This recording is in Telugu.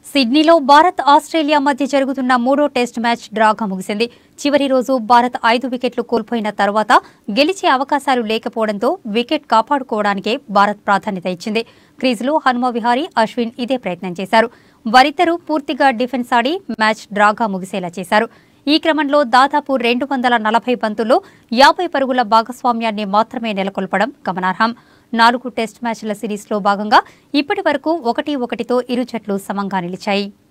సిడ్నీలో భారత్ ఆస్ట్రేలియా మధ్య జరుగుతున్న మూడో టెస్ట్ మ్యాచ్ డ్రాగా ముగిసింది చివరి రోజు భారత్ ఐదు వికెట్లు కోల్పోయిన తర్వాత గెలిచే అవకాశాలు లేకపోవడంతో వికెట్ కాపాడుకోవడానికే భారత్ ప్రాధాన్యత ఇచ్చింది క్రీజులో హనుమ విహారీ అశ్విన్ ఇదే ప్రయత్నం చేశారు వారిద్దరూ పూర్తిగా డిఫెన్స్ ఆడి మ్యాచ్ డ్రాగా ముగిసేలా చేశారు ఈ క్రమంలో దాదాపు రెండు వందల నలభై బంతుల్లో యాభై పరుగుల భాగస్వామ్యాన్ని మాత్రమే నెలకొల్పడం గమనార్హం నాలుగు టెస్ట్ మ్యాచ్ల సిరీస్లో భాగంగా ఇప్పటి వరకు ఒకటి ఒకటితో ఇరు జట్లు సమంగా నిలిచాయి